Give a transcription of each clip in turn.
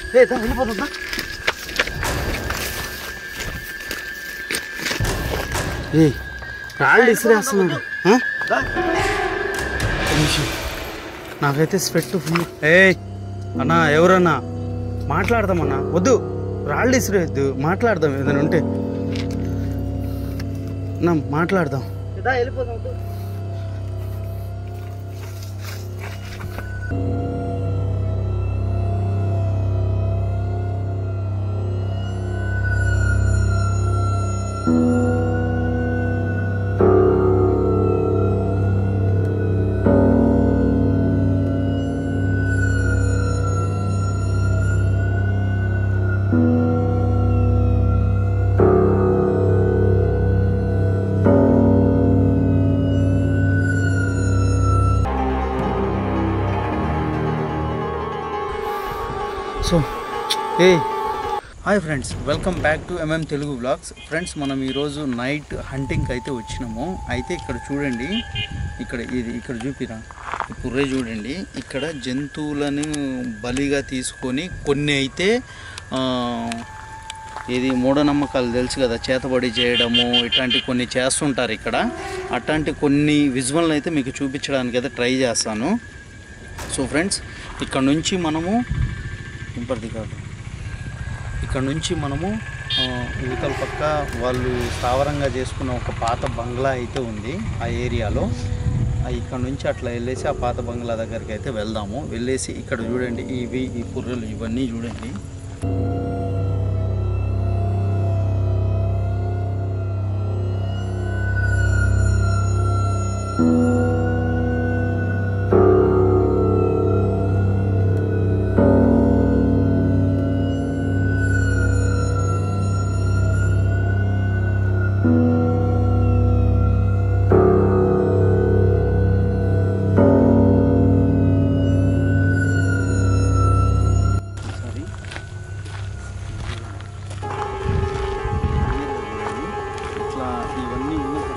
ఏ దా వెళ్ళిపోతుందా ఏ రాళ్ళు ఇసిరేస్తున్నాడు ఆ? ఒక నిమిషం. నాకైతే స్వెట్ ఫుల్ ఏ అన్నా ఎవరన్నా మాట్లాడదామన్నా వద్దు రాళ్ళు ఇసిరేయద్దు మాట్లాడదాం ఏదైనా ఉంటే నా మాట్లాడదాం వెళ్ళిపోదాం so uh hi friends welcome back to MM Telugu blogs friends మనం ఈరోజు నైట్ హంటింగ్కి అయితే వచ్చినాము అయితే ఇక్కడ చూడండి ఇక్కడ ఇది ఇక్కడ చూపిరా ఈ పుర్రే చూడండి ఇక్కడ జంతువులను బలిగా తీసుకొని కొన్ని అయితే ఆ, ఇది మూఢనమ్మకాలు తెలుసు కదా చేతబడి చేయడము ఇట్లాంటి కొన్ని చేస్తుంటారు ఇక్కడ అట్లాంటి కొన్ని విజువల్ని అయితే మీకు చూపించడానికి అయితే ట్రై చేస్తాను సో ఫ్రెండ్స్ ఇక్కడ నుంచి మనము ఇంపర్ది కాదు ఇక్కడ నుంచి మనము ఆ, యువతల పక్క వాళ్ళు స్థావరంగా చేసుకున్న ఒక పాత బంగ్లా అయితే ఉంది ఆ ఏరియాలో ఆ ఇక్కడ నుంచి అట్లా వెళ్ళేసి ఆ పాత బంగ్లా దగ్గరికి అయితే వెళ్దాము వెళ్ళేసి ఇక్కడ చూడండి ఇవి ఈ పుర్రెలు ఇవన్నీ చూడండి సారీ ఇట్లా ఇవన్నీ ఉన్నాయి.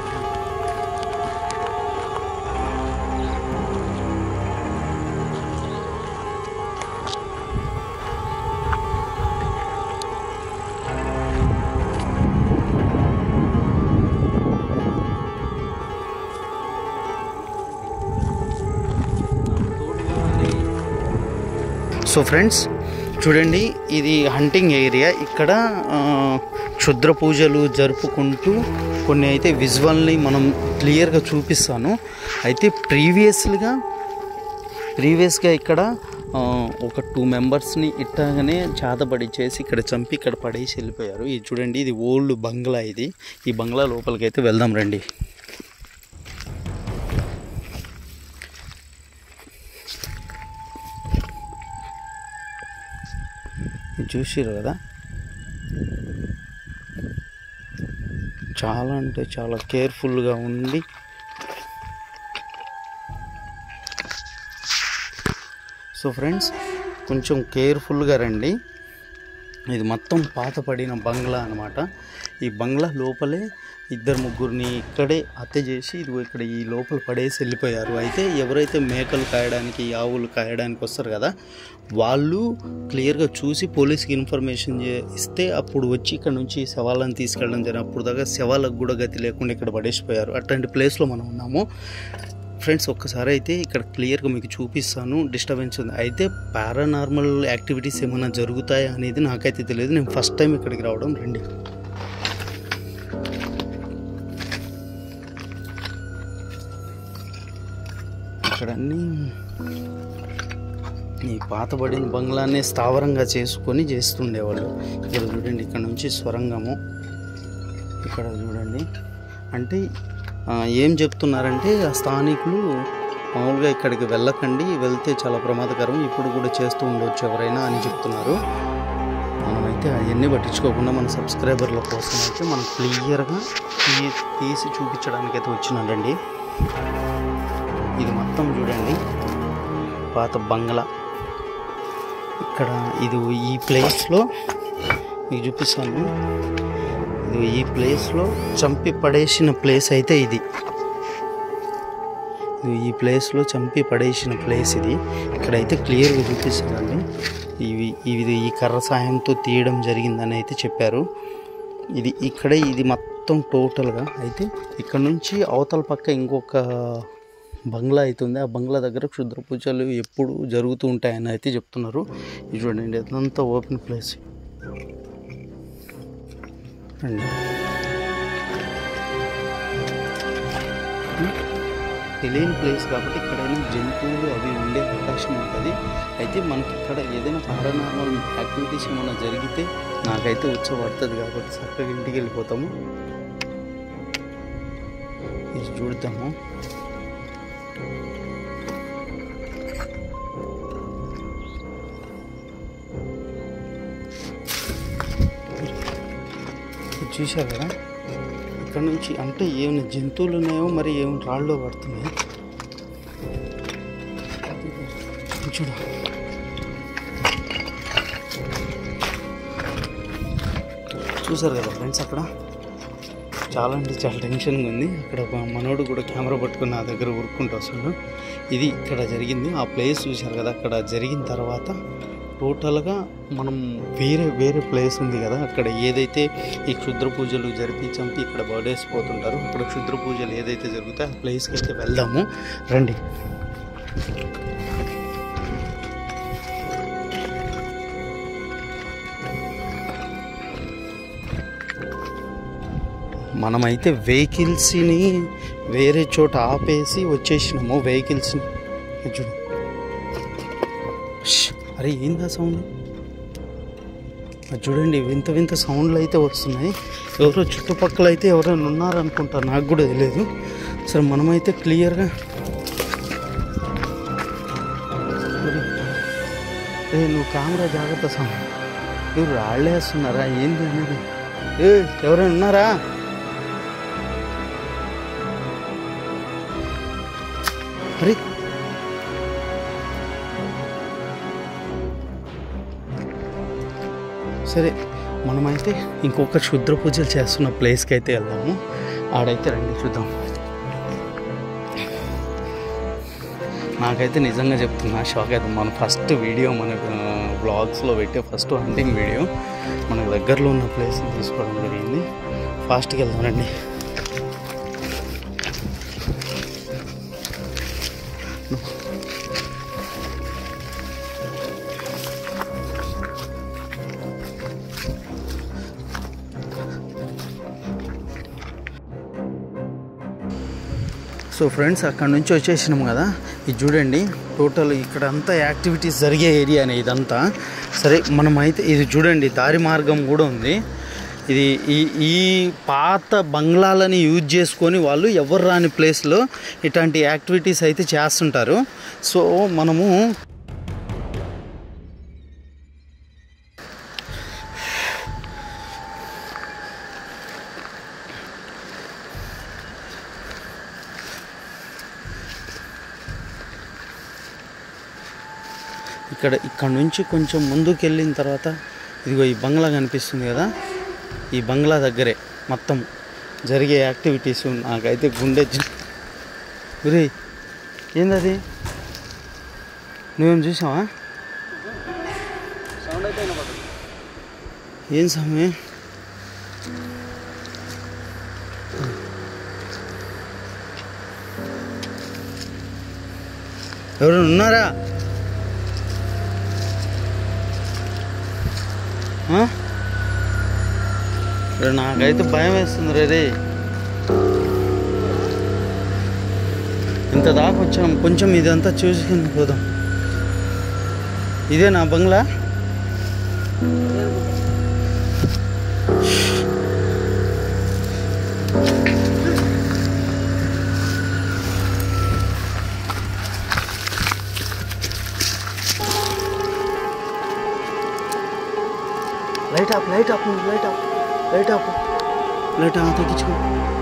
సో ఫ్రెండ్స్ చూడండి ఇది హంటింగ్ ఏరియా ఇక్కడ ఆ, క్షుద్ర పూజలు జరుపుకుంటూ కొన్ని అయితే విజువల్ని మనం క్లియర్గా చూపిస్తాను అయితే ప్రీవియస్గా ప్రీవియస్గా ఇక్కడ ఆ, ఒక టూ మెంబర్స్ని ఇట్టగానే చేతబడి చేసి ఇక్కడ చంపి ఇక్కడ పడేసి వెళ్ళిపోయారు ఇది చూడండి ఇది ఓల్డ్ బంగ్లా ఇది ఈ బంగ్లా లోపలికి అయితే వెళ్దాం రండి ఇది చూసిర్రు కదా చాలా అంటే చాలా కేర్ఫుల్గా ఉండి సో ఫ్రెండ్స్ కొంచెం కేర్ఫుల్గా రండి ఇది మొత్తం పాతపడిన బంగ్లా అనమాట ఈ బంగ్లా లోపలే ఇద్దరు ముగ్గురిని ఇక్కడే హత్య చేసి ఇది ఇక్కడ ఈ లోపల పడేసి వెళ్ళిపోయారు అయితే ఎవరైతే మేకలు కాయడానికి ఆవులు కాయడానికి వస్తారు కదా వాళ్ళు క్లియర్గా చూసి పోలీస్కి ఇన్ఫర్మేషన్ చే- ఇస్తే అప్పుడు వచ్చి ఇక్కడ నుంచి శవాలను తీసుకెళ్ళడం జరిగింది అప్పుడు దాకా శవాలకు కూడా గతి లేకుండా ఇక్కడ పడేసిపోయారు అట్లాంటి ప్లేస్లో మనం ఉన్నాము ఫ్రెండ్స్ ఒక్కసారి అయితే ఇక్కడ క్లియర్గా మీకు చూపిస్తాను డిస్టర్బెన్స్ ఉంది అయితే పారానార్మల్ యాక్టివిటీస్ ఏమైనా జరుగుతాయా అనేది నాకైతే తెలియదు నేను ఫస్ట్ టైం ఇక్కడికి రావడం రండి ఇక్కడ అన్నీ ఈ పాతబడిన బంగ్లానే స్థావరంగా చేసుకొని చేస్తుండేవాళ్ళు ఇక్కడ చూడండి ఇక్కడ నుంచి స్వరంగము ఇక్కడ చూడండి అంటే ఆ, ఏం చెప్తున్నారంటే ఆ స్థానికులు మామూలుగా ఇక్కడికి వెళ్ళకండి వెళ్తే చాలా ప్రమాదకరం ఇప్పుడు కూడా చేస్తూ ఉండొచ్చు ఎవరైనా అని చెప్తున్నారు మనమైతే అవన్నీ పట్టించుకోకుండా మన సబ్స్క్రైబర్ల కోసం అయితే మనం క్లియర్గా తీ తీసి చూపించడానికి అయితే వచ్చినాడండి ఇది మొత్తం చూడండి పాత బంగ్లా ఇక్కడ ఇది ఈ ప్లేస్లో మీకు చూపిస్తాను ఇది ఈ ప్లేస్లో చంపి పడేసిన ప్లేస్ అయితే ఇది ఇది ఈ ప్లేస్లో చంపి పడేసిన ప్లేస్ ఇది ఇక్కడైతే క్లియర్గా చూపిస్తుందండి ఇవి ఇది ఈ కర్ర సాయంతో తీయడం జరిగిందని అయితే చెప్పారు ఇది ఇక్కడే ఇది మొత్తం టోటల్గా అయితే ఇక్కడ నుంచి అవతల పక్క ఇంకొక బంగ్లా అవుతుంది ఆ బంగ్లా దగ్గర క్షుద్ర పూజలు ఎప్పుడు జరుగుతూ ఉంటాయని అయితే చెప్తున్నారు ఇది చూడండి ఇదంతా ఓపెన్ ప్లేస్ అండి తెలియని ప్లేస్ కాబట్టి ఇక్కడైనా జంతువులు అవి ఉండే అవకాశం ఉంటుంది అయితే మనకి ఇక్కడ ఏదైనా పారానార్మల్ యాక్టివిటీస్ ఏమైనా జరిగితే నాకైతే ఉత్సవం పడుతుంది కాబట్టి చక్కగా ఇంటికి వెళ్ళిపోతాము ఇది చూడతాము ఇది చూశారు కదా ఇక్కడ నుంచి అంటే ఏమైనా జంతువులు ఉన్నాయో మరి ఏమి రాళ్ళు పడుతున్నాయి చూడ చూసారు కదా ఫ్రెండ్స్ అక్కడ చాలా అంటే చాలా టెన్షన్గా ఉంది అక్కడ ఒక మనోడు కూడా కెమెరా పట్టుకుని నా దగ్గర ఉరుక్కుంటూ వస్తున్నాడు ఇది ఇక్కడ జరిగింది ఆ ప్లేస్ చూశారు కదా అక్కడ జరిగిన తర్వాత టోటల్గా మనం వేరే వేరే ప్లేస్ ఉంది కదా అక్కడ ఏదైతే ఈ క్షుద్ర పూజలు జరిపి చంపి ఇక్కడ బర్త్డేస్ పోతుంటారో అక్కడ క్షుద్ర పూజలు ఏదైతే జరుగుతాయో ఆ ప్లేస్కి అయితే వెళ్దాము రండి మనమైతే వెహికల్స్ని వేరే చోట ఆపేసి వచ్చేసినాము వెహికల్స్ని చూడు ష్! అరే ఏందా సౌండ్ అది చూడండి వింత వింత సౌండ్లు అయితే వస్తున్నాయి ఎవరో చుట్టుపక్కల అయితే ఎవరైనా ఉన్నారనుకుంటా నాకు కూడా తెలియదు సరే మనమైతే క్లియర్గా ఏ నువ్వు కెమెరా జాగ్రత్త సౌండ్ ఎవరు రాళ్ళే వేస్తున్నారా ఏంది అనేది ఏ ఎవరైనా ఉన్నారా అరే సరే మనమైతే ఇంకొక క్షుద్ర పూజలు చేస్తున్న ప్లేస్కి అయితే వెళ్దాము ఆడైతే రండి చూద్దాం నాకైతే నిజంగా చెప్తున్నా షాక్ అయితే మన ఫస్ట్ వీడియో మన బ్లాగ్స్లో పెట్టే ఫస్ట్ హంటింగ్ వీడియో మనకు దగ్గరలో ఉన్న ప్లేస్ తీసుకోవడం జరిగింది ఫాస్ట్కి వెళ్దాం రండి సో ఫ్రెండ్స్ అక్కడ నుంచి వచ్చేసినాం కదా ఇది చూడండి టోటల్ ఇక్కడ అంతా యాక్టివిటీస్ జరిగే ఏరియానే ఇదంతా సరే మనమైతే ఇది చూడండి దారి మార్గం కూడా ఉంది ఇది ఈ ఈ పాత బంగ్లాలని యూజ్ చేసుకొని వాళ్ళు ఎవరు రాని ప్లేస్లో ఇట్లాంటి యాక్టివిటీస్ అయితే చేస్తుంటారు సో మనము ఇక్కడ ఇక్కడ నుంచి కొంచెం ముందుకు వెళ్ళిన తర్వాత ఇదిగో ఈ బంగ్లా కనిపిస్తుంది కదా ఈ బంగ్లా దగ్గరే మొత్తం జరిగే యాక్టివిటీస్ నాకైతే గుండె ఒరే ఏందది నువ్వేం చూసావా సౌండ్ అయితే వినపడుతుంది ఏం సమయం ఎవరైనా ఉన్నారా ఆ? రే, నాకైతే భయం వేస్తుంది రే రే ఇంత దాకా వచ్చాం కొంచెం ఇదంతా చూసుకుని పోదాం ఇదే నా బంగ్లా లైట్ ఆఫ్ లైట్ ఆఫ్ నువ్వు light off light off light off తగ్గించుకో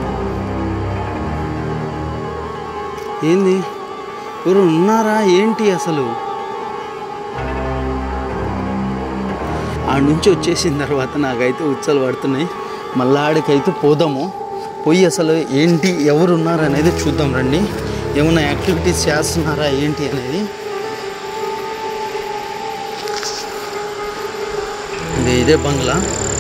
ఏంది ఎవరు ఉన్నారా ఏంటి అసలు ఆడ నుంచి వచ్చేసిన తర్వాత నాకైతే ఉచ్చలు పడుతున్నాయి మళ్ళీ ఆడికైతే పోదాము పోయి అసలు ఏంటి ఎవరు ఉన్నారు అనేది చూద్దాం రండి ఏమైనా యాక్టివిటీస్ చేస్తున్నారా ఏంటి అనేది ఇదే బంగ్లా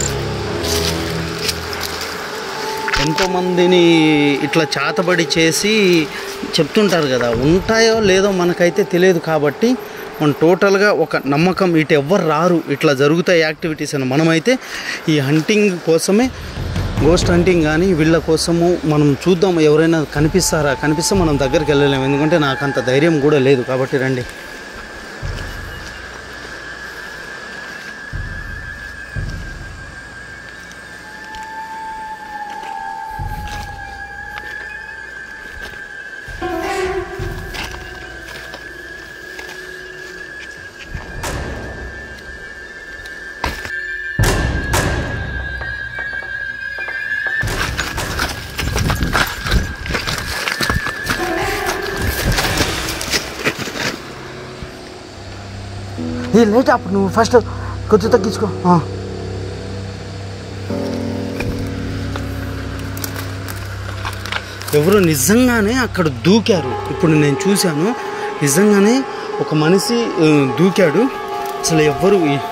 ఎంతోమందిని ఇట్లా చాతబడి చేసి చెప్తుంటారు కదా ఉంటాయో లేదో మనకైతే తెలియదు కాబట్టి మనం టోటల్గా ఒక నమ్మకం ఇటు ఎవ్వరు రారు ఇట్లా జరుగుతాయి యాక్టివిటీస్ అని మనమైతే ఈ హంటింగ్ కోసమే గోస్ట్ హంటింగ్ కానీ వీళ్ళ కోసము మనం చూద్దాం ఎవరైనా కనిపిస్తారా కనిపిస్తే మనం దగ్గరికి వెళ్ళలేము ఎందుకంటే నాకు అంత ధైర్యం కూడా లేదు కాబట్టి రండి ఏ లేట్ అప్పుడు నువ్వు ఫస్ట్ కొంచెం తగ్గించుకో ఆ. ఎవరు నిజంగానే అక్కడ దూకారు ఇప్పుడు నేను చూశాను నిజంగానే ఒక మనిషి ఆ, దూకాడు అసలు ఎవ్వరు ఈ-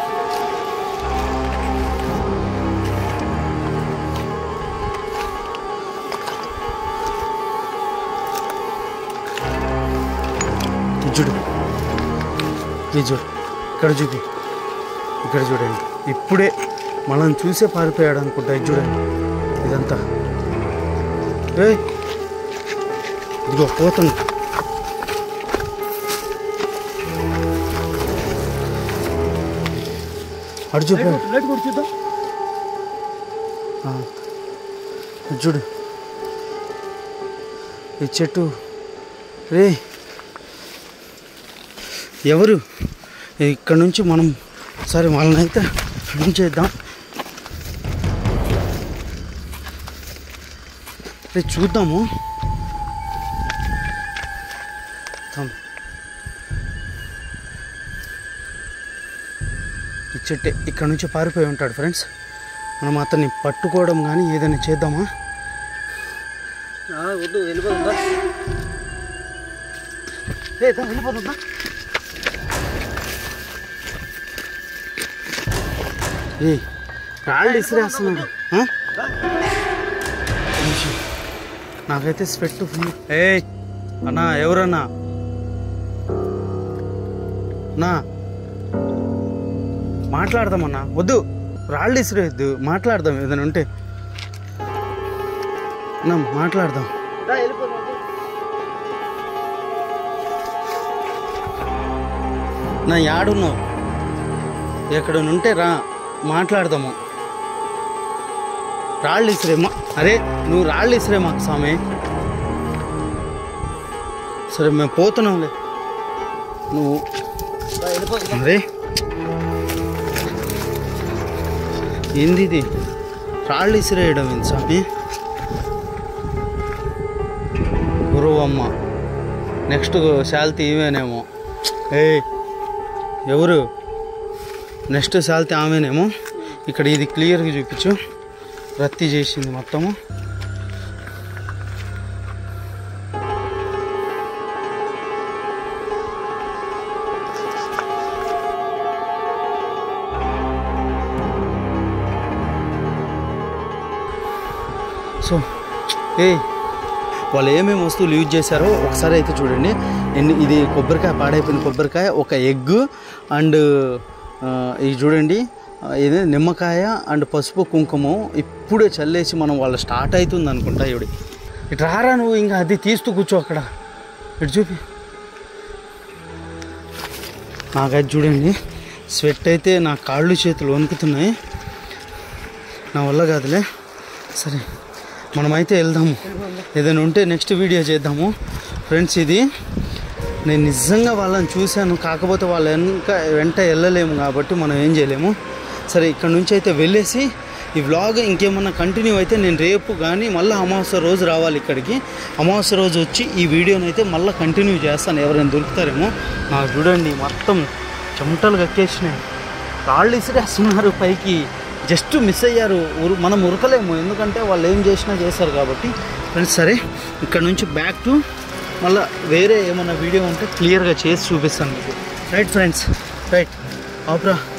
ఇది చూడు ఇది చూడు ఇక్కడ చూపి ఇక్కడ చూడండి ఇప్పుడే మనం చూసే పారిపోయాడు అనుకుంటా ఇది చూడండి ఇదంతా ఏయ్ ఇదిగో పోతుంది అడు చూపాడు లైట్ కూడా చూద్దాం ఆ. ఇది చూడు ఈ చెట్టు రే ఎవరు ఇక్కడ నుంచి మనం సరే వాళ్ళని అయితే ఏం చేద్దాం రే చూద్దాము థమ్. ఈ చెట్టు ఇక్కడ నుంచి పారిపోయి ఉంటాడు ఫ్రెండ్స్ మనం అతన్ని పట్టుకోవడం కానీ ఏదైనా చేద్దామా వద్దు వెళ్ళిపోతుందా లేదా వెళ్ళిపోతుందా ఏ రాళ్ళు ఇసిరేస్తున్నాడు ఆ? నిమిషం. నాకైతే స్వెట్ ఫుల్ ఏ అన్నా ఎవరన్నా నా మాట్లాడదామన్నా వద్దు రాళ్ళు ఇసిరేయద్దు మాట్లాడదాం ఏదైనా ఉంటే నా మాట్లాడదాం వెళ్ళిపోతుందా నా యాడున్నావు ఎక్కడ ఉంటే రా మాట్లాడదాము రాళ్ళు ఇసిరేమా అరే నువ్వు రాళ్ళు ఇసిరే మాకు స్వామి సరే మేము పోతున్నాంలే నువ్వు వెళ్ళిపోతుందా అరే ఏంది ఇది రాళ్ళు ఇసిరేయడం ఏంది స్వామి గురువమ్మ నెక్స్ట్ శాల్తీ ఇవేనేమో ఏ ఎవరు నెక్స్ట్ శాల్తీ ఆమెనేమో ఇక్కడ ఇది క్లియర్గా చూపించు రత్తి చేసింది మొత్తము సో ఏ వాళ్ళు ఏమేమి వస్తువులు యూజ్ చేశారో ఒకసారి అయితే చూడండి ఎన్ని ఇది కొబ్బరికాయ పాడైపోయిన కొబ్బరికాయ ఒక ఎగ్ అండ్ ఇది చూడండి ఆ, ఇది నిమ్మకాయ అండ్ పసుపు కుంకుమ ఇప్పుడే చల్లేసి మనం వాళ్ళు స్టార్ట్ అవుతుంది అనుకుంటా ఇవిడి ఇటు రారా నువ్వు ఇంకా అది తీస్తూ కూర్చో అక్కడ ఇటు చూపి నాకైతే చూడండి స్వెట్ అయితే నా కాళ్ళు చేతులు వణుకుతున్నాయి నా వల్ల కాదులే సరే మనమైతే వెళ్దాము ఏదైనా ఉంటే నెక్స్ట్ వీడియో చేద్దాము ఫ్రెండ్స్ ఇది నేను నిజంగా వాళ్ళని చూశాను కాకపోతే వాళ్ళ వెనక వెంట వెళ్ళలేము కాబట్టి మనం ఏం చేయలేము సరే ఇక్కడ నుంచి అయితే వెళ్ళేసి ఈ వ్లాగ్ ఇంకేమన్నా కంటిన్యూ అయితే నేను రేపు కానీ మళ్ళీ అమావాస్య రోజు రావాలి ఇక్కడికి అమావాస్య రోజు వచ్చి ఈ వీడియోని అయితే మళ్ళీ కంటిన్యూ చేస్తాను ఎవరైనా దొరుకుతారేమో నాకు చూడండి మొత్తం చెమటలు కక్కేసినాయి రాళ్ళు ఇసిరేస్తున్నారు పైకి జస్ట్ మిస్ అయ్యారు ఉరు మనం ఉరకలేము ఎందుకంటే వాళ్ళు ఏం చేసినా చేస్తారు కాబట్టి ఫ్రెండ్స్ సరే ఇక్కడ నుంచి బ్యాక్ టు మళ్ళీ వేరే ఏమైనా వీడియో ఉంటే క్లియర్గా చేసి చూపిస్తాను మీకు రైట్ ఫ్రెండ్స్ రైట్ ఆపరా